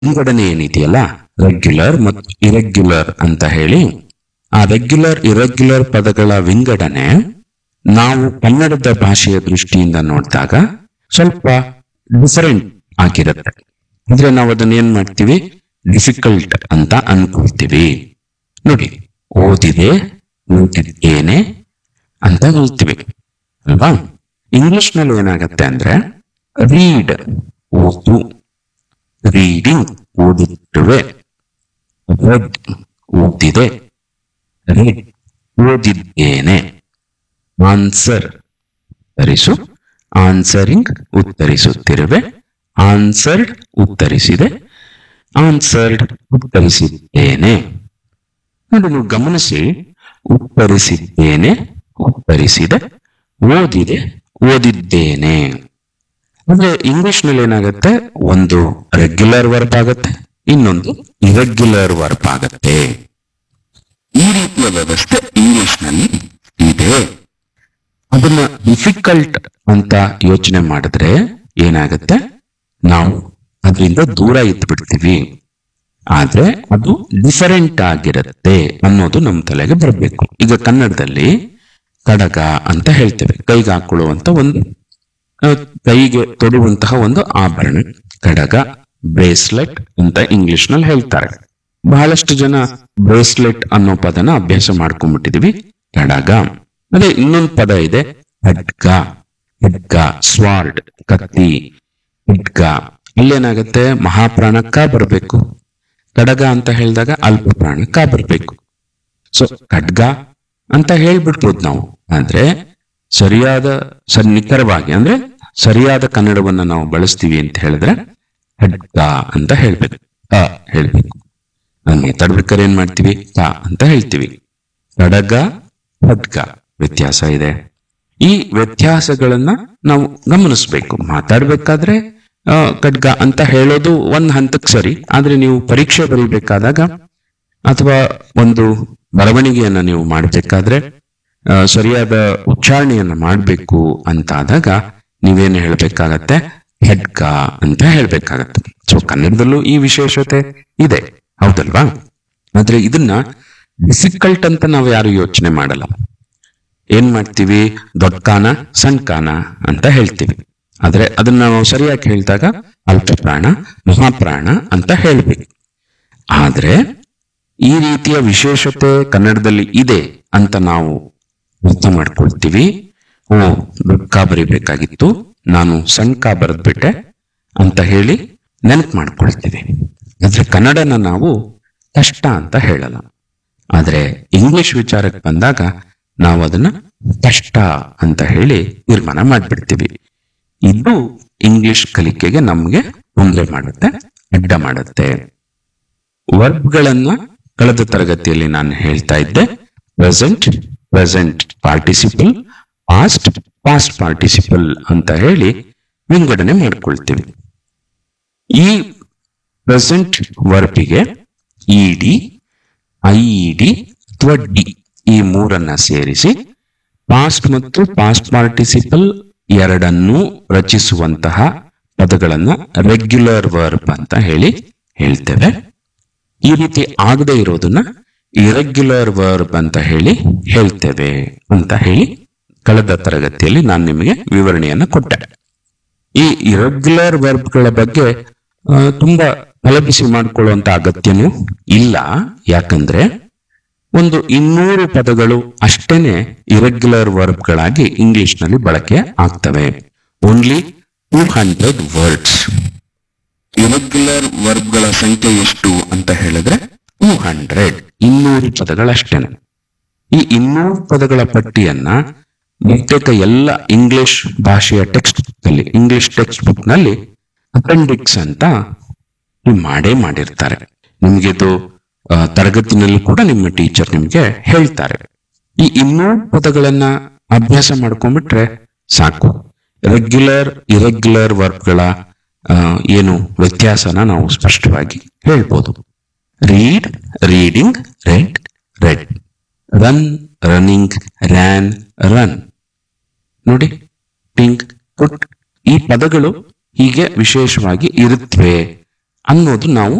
ವಿಂಗಡಣೆ ಏನಿದೆಯಲ್ಲ ರೆಗ್ಯುಲರ್ ಮತ್ತು ಇರೆಗ್ಯುಲರ್ ಅಂತ ಹೇಳಿ ಆ ರೆಗ್ಯುಲರ್ ಇರೆಗ್ಯುಲರ್ ಪದಗಳ ವಿಂಗಡಣೆ ನಾವು ಕನ್ನಡದ ಭಾಷೆಯ ದೃಷ್ಟಿಯಿಂದ ನೋಡಿದಾಗ ಸ್ವಲ್ಪ ಡಿಫರೆಂಟ್ ಆಗಿರುತ್ತೆ ಅಂದ್ರೆ ನಾವು ಅದನ್ನ ಏನ್ ಮಾಡ್ತೀವಿ ಡಿಫಿಕಲ್ಟ್ ಅಂತ ಅನ್ಕೊಳ್ತೀವಿ ನೋಡಿ ಓದಿದೆ ಓದಿದ್ದೇನೆ ಅಂತ ಹೇಳ್ತೀವಿ ಅಲ್ವಾ ಇಂಗ್ಲಿಷ್ ನಲ್ಲಿ ಏನಾಗತ್ತೆ ಅಂದ್ರೆ ರೀಡ್ ಓದು ರೀಡಿಂಗ್ ಓದುತ್ತಿರುವೆ ರೆಡ್ ಓದಿದೆ ರೆಡ್ ಓದಿದ್ದೇನೆ ಆನ್ಸರ್ ಉತ್ತರಿಸು ಆನ್ಸರಿಂಗ್ ಉತ್ತರಿಸುತ್ತಿರುವೆ ಆನ್ಸರ್ಡ್ ಉತ್ತರಿಸಿದೆ ಆನ್ಸರ್ಡ್ ಉತ್ತರಿಸಿದ್ದೇನೆ ನೋಡಿ ನೀವು ಗಮನಿಸಿ ಉತ್ತರಿಸಿದ್ದೇನೆ ಉತ್ತರಿಸಿದೆ ಓದಿದೆ ಓದಿದ್ದೇನೆ ಅಂದ್ರೆ ಇಂಗ್ಲಿಷ್ ನಲ್ಲಿ ಏನಾಗುತ್ತೆ ಒಂದು ರೆಗ್ಯುಲರ್ ವರ್ಬ್ ಆಗತ್ತೆ ಇನ್ನೊಂದು ಇರೆಗ್ಯುಲರ್ ವರ್ಬ್ ಆಗತ್ತೆ ಈ ರೀತಿಯ ವ್ಯವಸ್ಥೆ ಇಂಗ್ಲಿಷ್ ನಲ್ಲಿ ಇದೆ ಅದನ್ನ ಡಿಫಿಕಲ್ಟ್ ಅಂತ ಯೋಚನೆ ಮಾಡಿದ್ರೆ ಏನಾಗುತ್ತೆ ನಾವು ಅದರಿಂದ ದೂರ ಇದ್ದು ಬಿಡ್ತೀವಿ ಆದ್ರೆ ಅದು ಡಿಫರೆಂಟ್ ಆಗಿರುತ್ತೆ ಅನ್ನೋದು ನಮ್ಮ ತಲೆಗೆ ಬರಬೇಕು ಈಗ ಕನ್ನಡದಲ್ಲಿ ಕಡಗ ಅಂತ ಹೇಳ್ತೇವೆ ಕೈಗೆ ಹಾಕೊಳ್ಳುವಂತ ಒಂದು ಆ, ಕೈಗೆ ತೊಡುವಂತಹ ಒಂದು ಆಭರಣ ಕಡಗ ಬ್ರೇಸ್ಲೆಟ್ ಅಂತ ಇಂಗ್ಲಿಷ್ ನಲ್ಲಿ ಹೇಳ್ತಾರೆ ಬಹಳಷ್ಟು ಜನ ಬ್ರೇಸ್ಲೆಟ್ ಅನ್ನೋ ಪದನ ಅಭ್ಯಾಸ ಮಾಡ್ಕೊಂಡ್ಬಿಟ್ಟಿದೀವಿ ಕಡಗ ಅದೇ ಇನ್ನೊಂದು ಪದ ಇದೆ ಖಡ್ಗ ಖಡ್ಗ ಸ್ವಾರ್ಡ್ ಕತ್ತಿ ಖಡ್ಗ ಇಲ್ಲೇನಾಗತ್ತೆ ಮಹಾಪ್ರಾಣಕ್ಕ ಬರಬೇಕು ಕಡಗ ಅಂತ ಹೇಳಿದಾಗ ಅಲ್ಪ ಪ್ರಾಣಕ್ಕ ಬರಬೇಕು ಸೊ ಖಡ್ಗ ಅಂತ ಹೇಳ್ಬಿಡ್ಬೋದು ನಾವು ಆದ್ರೆ ಸರಿಯಾದ ಸರ್ ನಿಖರವಾಗಿ ಅಂದ್ರೆ ಸರಿಯಾದ ಕನ್ನಡವನ್ನ ನಾವು ಬಳಸ್ತೀವಿ ಅಂತ ಹೇಳಿದ್ರೆ ಖಡ್ಗ ಅಂತ ಹೇಳ್ಬೇಕು ಕ ಹೇಳ್ಬೇಕು ನಾನು ತಡ್ಬೇಕಾದ್ರೆ ಏನ್ ಮಾಡ್ತೀವಿ ಕ ಅಂತ ಹೇಳ್ತೀವಿ ಖಡಗ ಖಡ್ಗ ವ್ಯತ್ಯಾಸ ಇದೆ ಈ ವ್ಯತ್ಯಾಸಗಳನ್ನ ನಾವು ಗಮನಿಸ್ಬೇಕು ಮಾತಾಡ್ಬೇಕಾದ್ರೆ ಆ, ಖಡ್ಗ ಅಂತ ಹೇಳೋದು ಒಂದ್ ಹಂತಕ್ಕೆ ಸರಿ ಆದ್ರೆ ನೀವು ಪರೀಕ್ಷೆ ಬರೀಬೇಕಾದಾಗ ಅಥವಾ ಒಂದು ಬರವಣಿಗೆಯನ್ನ ನೀವು ಮಾಡಬೇಕಾದ್ರೆ ಆ, ಸರಿಯಾದ ಉಚ್ಚಾರಣೆಯನ್ನ ಮಾಡಬೇಕು ಅಂತಾದಾಗ ನೀವೇನು ಹೇಳ್ಬೇಕಾಗತ್ತೆ ಖಡ್ಗ ಅಂತ ಹೇಳ್ಬೇಕಾಗತ್ತೆ ಸೊ ಕನ್ನಡದಲ್ಲೂ ಈ ವಿಶೇಷತೆ ಇದೆ ಹೌದಲ್ವಾ ಆದ್ರೆ ಇದನ್ನ ಡಿಫಿಕಲ್ಟ್ ಅಂತ ನಾವು ಯಾರು ಯೋಚನೆ ಮಾಡಲ್ಲ ಏನ್ ಮಾಡ್ತೀವಿ ದೊಡ್ಡ ಕಾನ ಸಣ್ಣ ಕಾನ ಅಂತ ಹೇಳ್ತೀವಿ ಆದ್ರೆ ಅದನ್ನ ನಾವು ಸರಿಯಾಗಿ ಹೇಳಿದಾಗ ಅಲ್ಪ ಪ್ರಾಣ ಮಹಾಪ್ರಾಣ ಅಂತ ಹೇಳ್ಬೇಕು ಆದ್ರೆ ಈ ರೀತಿಯ ವಿಶೇಷತೆ ಕನ್ನಡದಲ್ಲಿ ಇದೆ ಅಂತ ನಾವು ಅರ್ಥ ಮಾಡ್ಕೊಳ್ತೀವಿ ಓ ದೊಡ್ಡ ಕಾ ಬರಿಬೇಕಾಗಿತ್ತು ನಾನು ಸಣ್ಣ ಕಾ ಬರೆದ್ಬಿಟ್ಟೆ ಅಂತ ಹೇಳಿ ನೆನಪು ಮಾಡ್ಕೊಳ್ತೀವಿ ಆದ್ರೆ ಕನ್ನಡನ ನಾವು ಕಷ್ಟ ಅಂತ ಹೇಳಲ್ಲ ಆದ್ರೆ ಇಂಗ್ಲಿಷ್ ವಿಚಾರಕ್ಕೆ ಬಂದಾಗ ನಾವು ಅದನ್ನ ಕಷ್ಟ ಅಂತ ಹೇಳಿ ತೀರ್ಮಾನ ಮಾಡ್ಬಿಡ್ತೀವಿ ಇದು ಇಂಗ್ಲಿಷ್ ಕಲಿಕೆಗೆ ನಮ್ಗೆ ತೊಂದರೆ ಮಾಡುತ್ತೆ ಅಡ್ಡ ಮಾಡುತ್ತೆ ವರ್ಬ್ಗಳನ್ನ ಕಳೆದ ತರಗತಿಯಲ್ಲಿ ನಾನು ಹೇಳ್ತಾ ಇದ್ದೆ present present participle past past participle ಅಂತ ಹೇಳಿ ವಿಂಗಡಣೆ ಮಾಡ್ಕೊಳ್ತೀವಿ ಈ ಪ್ರೆಸೆಂಟ್ ವರ್ಬಿಗೆ ಇಡಿ ಐಇಡಿ ಅಥವಾ ಡಿ ಈ ಮೂರನ್ನ ಸೇರಿಸಿ ಪಾಸ್ಟ್ ಮತ್ತು ಪಾಸ್ಟ್ ಪಾರ್ಟಿಸಿಪಲ್ ಎರಡನ್ನೂ ರಚಿಸುವಂತಹ ಪದಗಳನ್ನ ರೆಗ್ಯುಲರ್ ವರ್ಬ್ ಅಂತ ಹೇಳಿ ಹೇಳ್ತೇವೆ ಈ ರೀತಿ ಆಗದೆ ಇರೋದನ್ನ ಇರೆಗ್ಯುಲರ್ ವರ್ಬ್ ಅಂತ ಹೇಳಿ ಹೇಳ್ತೇವೆ ಅಂತ ಹೇಳಿ ಕಳೆದ ತರಗತಿಯಲ್ಲಿ ನಾನು ನಿಮಗೆ ವಿವರಣೆಯನ್ನ ಕೊಟ್ಟೆ ಈ ಇರೆಗ್ಯುಲರ್ ವರ್ಬ್ಗಳ ಬಗ್ಗೆ ಆ, ತುಂಬಾ ತಲೆಬಿಸಿ ಮಾಡಿಕೊಳ್ಳುವಂತ ಅಗತ್ಯನೂ ಇಲ್ಲ ಯಾಕಂದ್ರೆ ಒಂದು ಇನ್ನೂರು ಪದಗಳು ಅಷ್ಟೇನೆ ಇರೆಗ್ಯುಲರ್ ವರ್ಬ್ಗಳಾಗಿ ಇಂಗ್ಲಿಷ್ ನಲ್ಲಿ ಬಳಕೆ ಆಗ್ತವೆ only two hundred words irregular ವರ್ಬ್ಗಳ ಸಂಖ್ಯೆ ಎಷ್ಟು ಅಂತ ಹೇಳಿದ್ರೆ ಟೂ ಹಂಡ್ರೆಡ್ ಇನ್ನೂರು ಪದಗಳಷ್ಟೇನೆ ಈ ಇನ್ನೂರು ಪದಗಳ ಪಟ್ಟಿಯನ್ನ ಬಹುತೇಕ ಎಲ್ಲ ಇಂಗ್ಲಿಷ್ ಭಾಷೆಯ ಟೆಕ್ಸ್ಟ್ ಬುಕ್ ಅಲ್ಲಿ ಇಂಗ್ಲಿಷ್ ಟೆಕ್ಸ್ಟ್ ಬುಕ್ ನಲ್ಲಿ ಅಪೆಂಡಿಕ್ಸ್ ಅಂತ ನೀವು ಮಾಡೇ ಮಾಡಿರ್ತಾರೆ ನಿಮ್ಗೆ ಇದು ಆ, ತರಗತಿನಲ್ಲಿ ಕೂಡ ನಿಮ್ಮ ಟೀಚರ್ ನಿಮ್ಗೆ ಹೇಳ್ತಾರೆ ಈ ಇನ್ನೂರು ಪದಗಳನ್ನ ಅಭ್ಯಾಸ ಮಾಡ್ಕೊಂಡ್ಬಿಟ್ರೆ ಸಾಕು ರೆಗ್ಯುಲರ್ ಇರೆಗ್ಯುಲರ್ ವರ್ಬ್ಗಳ ಆ, ಏನು ವ್ಯತ್ಯಾಸನ ನಾವು ಸ್ಪಷ್ಟವಾಗಿ ಹೇಳ್ಬೋದು read reading read read run running ran run ನೋಡಿ ಪಿಂಕ್ ಪುಟ್ ಈ ಪದಗಳು ಹೀಗೆ ವಿಶೇಷವಾಗಿ ಇರುತ್ತವೆ ಅನ್ನೋದು ನಾವು